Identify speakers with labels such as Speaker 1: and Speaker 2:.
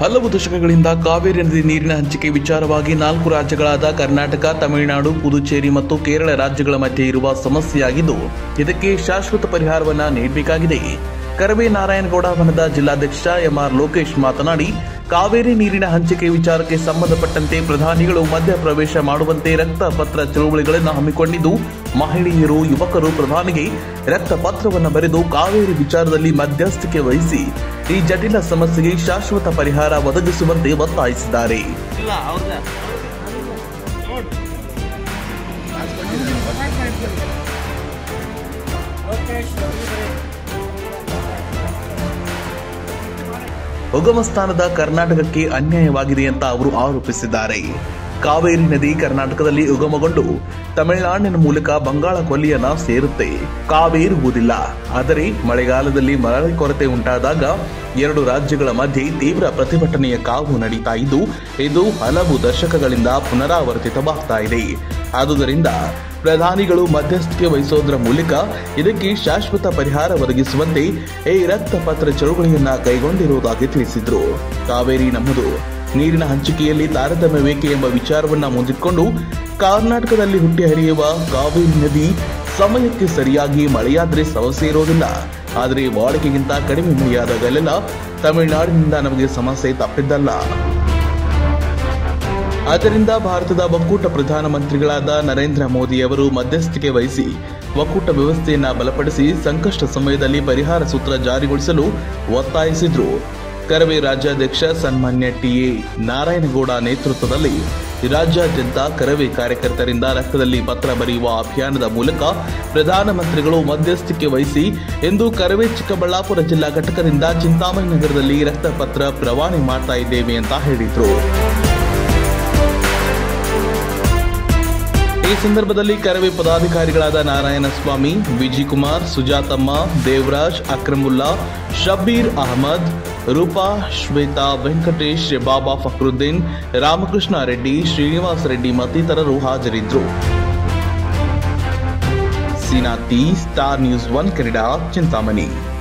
Speaker 1: ಹಲವು ದಶಕಗಳಿಂದ ಕಾವೇರಿ ನದಿ ನೀರಿನ ಹಂಚಿಕೆ ವಿಚಾರವಾಗಿ ನಾಲ್ಕು ರಾಜ್ಯಗಳಾದ ಕರ್ನಾಟಕ ತಮಿಳುನಾಡು ಪುದುಚೇರಿ ಮತ್ತು ಕೇರಳ ರಾಜ್ಯಗಳ ಮಧ್ಯೆ ಇರುವ ಸಮಸ್ಯೆಯಾಗಿದ್ದು ಇದಕ್ಕೆ ಶಾಶ್ವತ ಪರಿಹಾರವನ್ನ ನೀಡಬೇಕಾಗಿದೆ ಕರವೇ ನಾರಾಯಣಗೌಡ ವನದ ಜಿಲ್ಲಾಧ್ಯಕ್ಷ ಎಂಆರ್ ಲೋಕೇಶ್ ಮಾತನಾಡಿ ಕಾವೇರಿ ನೀರಿನ ಹಂಚಿಕೆ ವಿಚಾರಕ್ಕೆ ಸಂಬಂಧಪಟ್ಟಂತೆ ಪ್ರಧಾನಿಗಳು ಮಧ್ಯಪ್ರವೇಶ ಮಾಡುವಂತೆ ರಕ್ತ ಪತ್ರ ಚಳುವಳಿಗಳನ್ನು ಹಮ್ಮಿಕೊಂಡಿದ್ದು ಮಹಿಳೆಯರು ಯುವಕರು ಪ್ರಧಾನಿಗೆ ರಕ್ತ ಪತ್ರವನ್ನು ಬರೆದು ಕಾವೇರಿ ವಿಚಾರದಲ್ಲಿ ಮಧ್ಯಸ್ಥಿಕೆ ವಹಿಸಿ ಈ ಜಟಿಲ ಸಮಸ್ಯೆಗೆ ಶಾಶ್ವತ ಪರಿಹಾರ ಒದಗಿಸುವಂತೆ ಒತ್ತಾಯಿಸಿದ್ದಾರೆ
Speaker 2: ಇಲ್ಲ ಅವ್ರದ್ದೇ
Speaker 1: ಉಗಮ ಸ್ಥಾನದ ಕರ್ನಾಟಕಕ್ಕೆ ಅನ್ಯಾಯವಾಗಿದೆ ಅಂತ ಅವರು ಆರೋಪಿಸಿದ್ದಾರೆ ಕಾವೇರಿ ನದಿ ಕರ್ನಾಟಕದಲ್ಲಿ ಉಗಮಗೊಂಡು ತಮಿಳುನಾಡಿನ ಮೂಲಕ ಬಂಗಾಳ ಕೊಲ್ಲಿಯನ್ನ ಸೇರುತ್ತೆ ಕಾವೇರುವುದಿಲ್ಲ ಆದರೆ ಮಳೆಗಾಲದಲ್ಲಿ ಮರಳಿ ಕೊರತೆ ಉಂಟಾದಾಗ ಎರಡು ರಾಜ್ಯಗಳ ಮಧ್ಯೆ ತೀವ್ರ ಪ್ರತಿಭಟನೆಯ ಕಾವು ನಡೀತಾ ಇದ್ದು ಇದು ಹಲವು ದಶಕಗಳಿಂದ ಪುನರಾವರ್ತಿತವಾಗ್ತಾ ಇದೆ ಆದುದರಿಂದ ಪ್ರಧಾನಿಗಳು ಮಧ್ಯಸ್ಥಿಕೆ ವಹಿಸೋದರ ಮೂಲಕ ಇದಕ್ಕೆ ಶಾಶ್ವತ ಪರಿಹಾರ ಒದಗಿಸುವಂತೆ ಈ ರಕ್ತ ಪತ್ರ ಚಳುವಳಿಯನ್ನ ಕೈಗೊಂಡಿರುವುದಾಗಿ ತಿಳಿಸಿದ್ರು ಕಾವೇರಿ ನಮ್ಮದು ನೀರಿನ ಹಂಚಿಕೆಯಲ್ಲಿ ತಾರತಮ್ಯವೇಕೆ ಎಂಬ ವಿಚಾರವನ್ನ ಮುಂದಿಟ್ಕೊಂಡು ಕರ್ನಾಟಕದಲ್ಲಿ ಹುಟ್ಟಿ ಹರಿಯುವ ಕಾವೇರಿ ನದಿ ಸಮಯಕ್ಕೆ ಸರಿಯಾಗಿ ಮಳೆಯಾದ್ರೆ ಸಮಸ್ಯೆ ಇರೋದಿಲ್ಲ ಆದರೆ ವಾಡಿಕೆಗಿಂತ ಕಡಿಮೆ ಮಳೆಯಾದಾಗಲೆಲ್ಲ ತಮಿಳುನಾಡಿನಿಂದ ನಮಗೆ ಸಮಸ್ಯೆ ತಪ್ಪಿದ್ದಲ್ಲ ಆದ್ದರಿಂದ ಭಾರತದ ಒಕ್ಕೂಟ ಪ್ರಧಾನಮಂತ್ರಿಗಳಾದ ನರೇಂದ್ರ ಮೋದಿ ಅವರು ಮಧ್ಯಸ್ಥಿಕೆ ವಹಿಸಿ ಒಕ್ಕೂಟ ವ್ಯವಸ್ಥೆಯನ್ನ ಬಲಪಡಿಸಿ ಸಂಕಷ್ಟ ಸಮಯದಲ್ಲಿ ಪರಿಹಾರ ಸೂತ್ರ ಜಾರಿಗೊಳಿಸಲು ಒತ್ತಾಯಿಸಿದ್ರು ಕರವೇ ರಾಜ್ಯಾಧ್ಯಕ್ಷ ಸನ್ಮಾನ್ಯ ಟಿಎ ನಾರಾಯಣಗೌಡ ನೇತೃತ್ವದಲ್ಲಿ ರಾಜ್ಯಾದ್ಯಂತ ಕರವೇ ಕಾರ್ಯಕರ್ತರಿಂದ ರಕ್ತದಲ್ಲಿ ಪತ್ರ ಬರೆಯುವ ಅಭಿಯಾನದ ಮೂಲಕ ಪ್ರಧಾನಮಂತ್ರಿಗಳು ಮಧ್ಯಸ್ಥಿಕೆ ವಹಿಸಿ ಎಂದು ಕರವೇ ಚಿಕ್ಕಬಳ್ಳಾಪುರ ಜಿಲ್ಲಾ ಘಟಕದಿಂದ ಚಿಂತಾಮಣಿ ನಗರದಲ್ಲಿ ರಕ್ತ ಪತ್ರ ರವಾನೆ ಮಾಡ್ತಾ ಇದ್ದೇವೆ ಅಂತ ಹೇಳಿದ್ರು ಈ ಸಂದರ್ಭದಲ್ಲಿ ಕರವೇ ಪದಾಧಿಕಾರಿಗಳಾದ ನಾರಾಯಣಸ್ವಾಮಿ ವಿಜಯ್ ಕುಮಾರ್ ಸುಜಾತಮ್ಮ ದೇವರಾಜ್ ಅಕ್ರಮುಲ್ಲಾ ಶಬೀರ್ ಅಹಮದ್ ರೂಪಾ ಶ್ವೇತಾ ವೆಂಕಟೇಶ್ ಬಾಬಾ ಫಕ್ರುದ್ದೀನ್ ರಾಮಕೃಷ್ಣ ರೆಡ್ಡಿ ಶ್ರೀನಿವಾಸ್ ರೆಡ್ಡಿ ಮತ್ತಿತರರು ಹಾಜರಿದ್ದರು ಸಿನಾತಿ star news one Kannada Chintamani